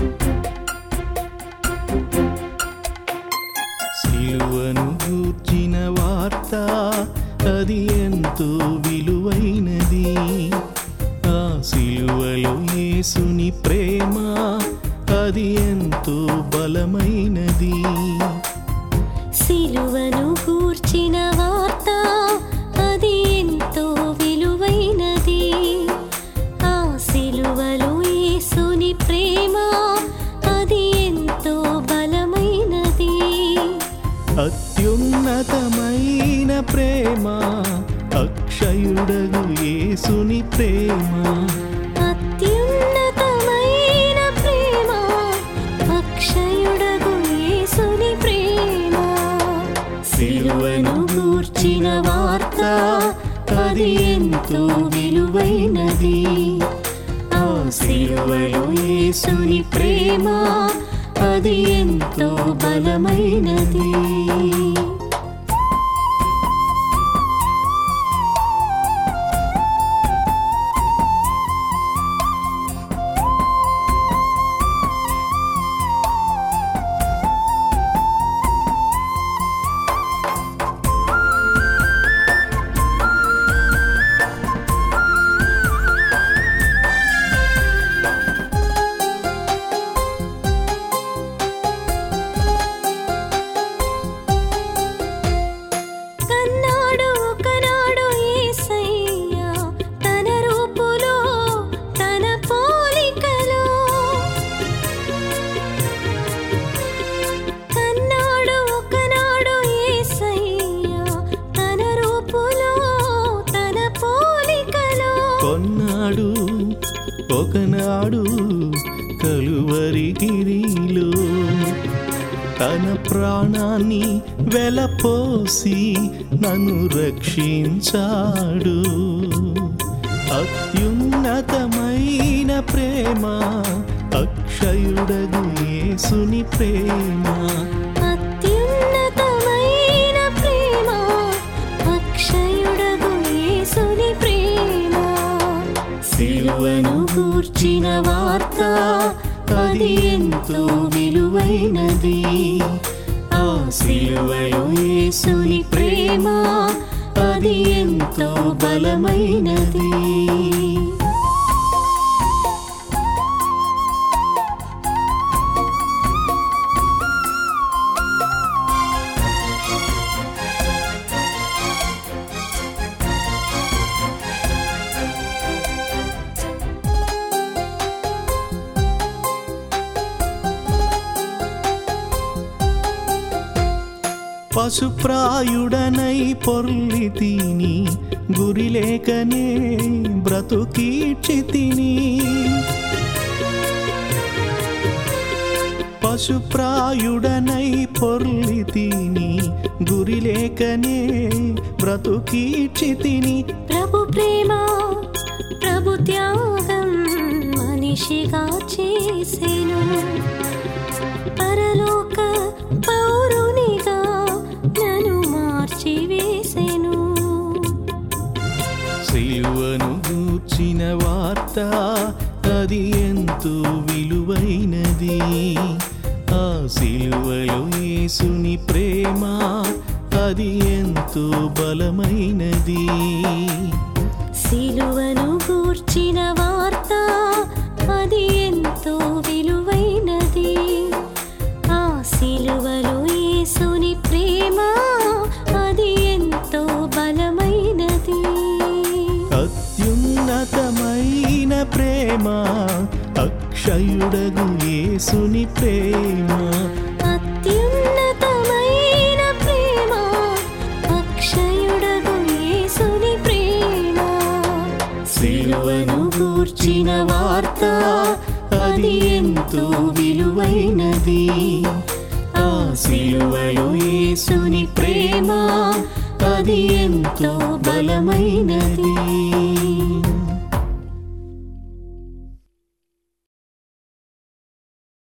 సిలువను గూర్చిన వార్త అది ఎంతో విలువైనది ఆ సిలువలో యేసుని ప్రేమ అది ఎంతో బలమైనది సిలువను గూర్చిన వార్త అది ఎంతో విలువైనది ఆ సిలువలో యేసుని ప్రేమ అది ఎంతో బలమైనది అత్యున్నతమైన ప్రేమ అక్షయుడగు యేసుని ప్రేమ అత్యున్నతమైన ప్రేమ అక్షయుడగు యేసుని ప్రేమ సిలువను గూర్చిన వార్త అది ఎంతో విలువైనది ఆ సిలువలో యేసుని ప్రేమ అది ఎంతో బలమైనది కన్నాడు ఒకనాడు యేసయ్య తన రూపులో తన పోలికలో కన్నాడు ఒకనాడు యేసయ్య తన రూపులో తన పోలికలో కొన్నాడు ఒకనాడు కలువరి గిరిలో తన ప్రాణాన్ని వెలపోసి నన్ను రక్షించాడు అత్యున్నతమైన ప్రేమ అక్షయుడగు యేసుని ప్రేమ అత్యున్నతమైన ప్రేమ అక్షయుడగు యేసుని ప్రేమ సిలువను గూర్చిన వార్త అది ఎంతో విలువైనది ఆ సిలువలో యేసుని ప్రేమ అది ఎంతో బలమైనది పశుప్రాయుడనై పొర్లి తిని గురిలేకనే బ్రతుకీడ్చి తిని పశుప్రాయుడనై పొర్లి తిని గురిలేకనే బ్రతుకీడ్చి తిని ప్రభు ప్రేమ ప్రభు త్యాగం మనిషిగా చేసెను పరలోక పౌరునిగా నన్ను మార్చివేసెను సిలువను గూర్చిన వార్త అది ఎంతో విలువైనది ఆ సిలువలో యేసుని ప్రేమ అది ఎంతో బలమైనది సిలువను గూర్చిన వార్త అది ఎంతో విలువైనది ఆ సిలువలో యేసుని ప్రేమ అది ఎంతో బలమైనది అత్యున్నతమైన ప్రేమ అక్షయుడగు యేసుని ప్రేమ అత్యున్నతమైన ప్రేమ అక్షయుడగు యేసుని ప్రేమ సిలువను గూర్చిన వార్త అది ఎంతో విలువైనది ఆ సిలువలో యేసుని ప్రేమ అది ఎంతో బలమైనది